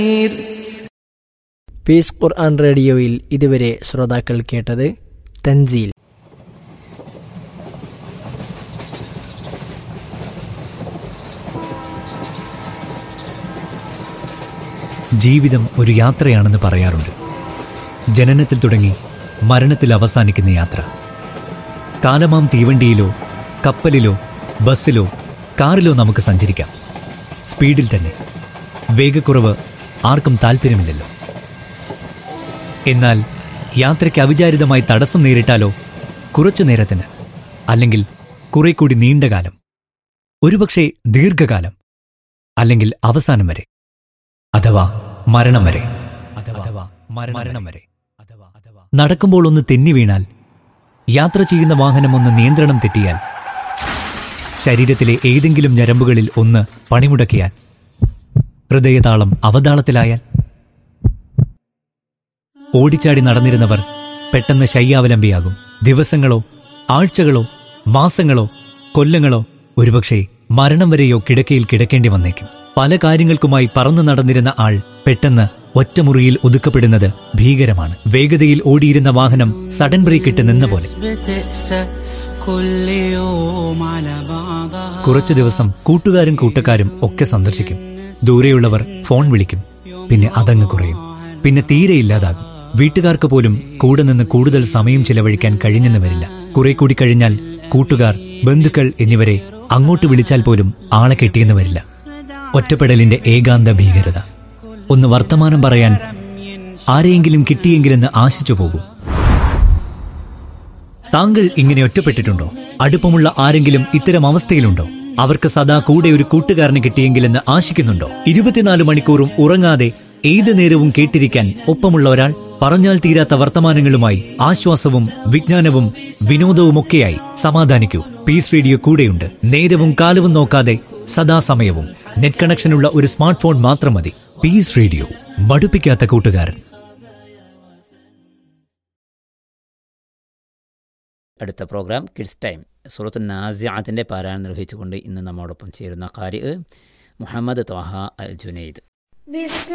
piece ഖുർആൻ റേഡിയോയിൽ ഇതുവരെ ശ്രോതാക്കൾ കേട്ടത് തൻസീൽ ജീവിതം ഒരു യാത്രയാണെന്ന് പറയാറുണ്ട് ജനനത്തിൽ തുടങ്ങി മരണത്തിൽ അവസാനിക്കുന്ന യാത്ര കാലമാം തീവണ്ടിയിലോ കപ്പലിലോ ബസ്സിലോ കാറിലോ നമുക്ക് സഞ്ചരിക്കാം സ്പീഡിൽ തന്നെ വേഗക്കുറവ് ആർക്കും താല്പര്യമില്ലല്ലോ എന്നാൽ യാത്രയ്ക്ക് അവിചാരിതമായി തടസ്സം നേരിട്ടാലോ കുറച്ചു നേരത്തിന് അല്ലെങ്കിൽ കുറെ കൂടി നീണ്ടകാലം ഒരുപക്ഷെ ദീർഘകാലം അല്ലെങ്കിൽ അവസാനം വരെ അഥവാ മരണം വരെ അഥവാ മരണം വരെ നടക്കുമ്പോൾ ഒന്ന് തെന്നി വീണാൽ യാത്ര ചെയ്യുന്ന വാഹനം ഒന്ന് നിയന്ത്രണം തെറ്റിയാൽ ശരീരത്തിലെ ഏതെങ്കിലും ഞരമ്പുകളിൽ ഒന്ന് പണിമുടക്കിയാൽ ഹൃദയതാളം അവതാളത്തിലായാൽ ഓടിച്ചാടി നടന്നിരുന്നവർ പെട്ടെന്ന് ശയ്യാവലംബിയാകും ദിവസങ്ങളോ ആഴ്ചകളോ മാസങ്ങളോ കൊല്ലങ്ങളോ ഒരുപക്ഷെ മരണം വരെയോ കിടക്കയിൽ കിടക്കേണ്ടി വന്നേക്കും പല കാര്യങ്ങൾക്കുമായി പറന്നു നടന്നിരുന്ന ആൾ പെട്ടെന്ന് ഒറ്റമുറിയിൽ ഒതുക്കപ്പെടുന്നത് ഭീകരമാണ് വേഗതയിൽ ഓടിയിരുന്ന വാഹനം സഡൻ ബ്രേക്ക് ഇട്ട് നിന്ന പോലെ بتقسى كل يوم على بعضها കുറച്ചു ദിവസം കൂട്ടുകാരും കൂട്ടക്കാരും ഒക്കെ സന്ദർശിക്കും ദൂരെയുള്ളവർ ഫോൺ വിളിക്കും പിന്നെ അതങ്ങ് കുറയും പിന്നെ തീരെ ഇല്ലാതാകും വീട്ടുകാർക്ക് പോലും കൂടെ നിന്ന് കൂടുതൽ സമയം ചിലവഴിക്കാൻ കഴിഞ്ഞെന്ന് വരില്ല കുറെ കൂടി കഴിഞ്ഞാൽ കൂട്ടുകാർ ബന്ധുക്കൾ എന്നിവരെ അങ്ങോട്ട് വിളിച്ചാൽ പോലും ആളെ കിട്ടിയെന്ന് വരില്ല ഒറ്റപ്പെടലിന്റെ ഏകാന്ത ഭീകരത ഒന്ന് വർത്തമാനം പറയാൻ ആരെയെങ്കിലും കിട്ടിയെങ്കിലെന്ന് ആശിച്ചു പോകും താങ്കൾ ഇങ്ങനെ ഒറ്റപ്പെട്ടിട്ടുണ്ടോ അടുപ്പമുള്ള ആരെങ്കിലും ഇത്തരം അവസ്ഥയിലുണ്ടോ അവർക്ക് സദാ കൂടെ ഒരു കൂട്ടുകാരനെ കിട്ടിയെങ്കിലെന്ന് ആശിക്കുന്നുണ്ടോ ഇരുപത്തിനാല് മണിക്കൂറും ഉറങ്ങാതെ ഏത് നേരവും കേട്ടിരിക്കാൻ ഒപ്പമുള്ള ഒരാൾ പറഞ്ഞാൽ തീരാത്ത വർത്തമാനങ്ങളുമായി ആശ്വാസവും വിജ്ഞാനവും വിനോദവുമൊക്കെയായി സമാധാനിക്കൂ പീസ് റേഡിയോ കൂടെയുണ്ട് നേരവും കാലവും നോക്കാതെ സദാസമയവും നെറ്റ് കണക്ഷനുള്ള ഒരു സ്മാർട്ട് ഫോൺ മാത്രം മതി പീസ് റേഡിയോ മടുപ്പിക്കാത്ത കൂട്ടുകാരൻ അടുത്ത പ്രോഗ്രാം കിഡ്സ് ടൈം സുറത്ത് നാസിയാത്തിൻ്റെ പാരായണം നിർവഹിച്ചുകൊണ്ട് ഇന്ന് നമ്മോടൊപ്പം ചേരുന്ന കാര്യം മുഹമ്മദ് ത്വാഹ അൽ ജുനൈദ് بسم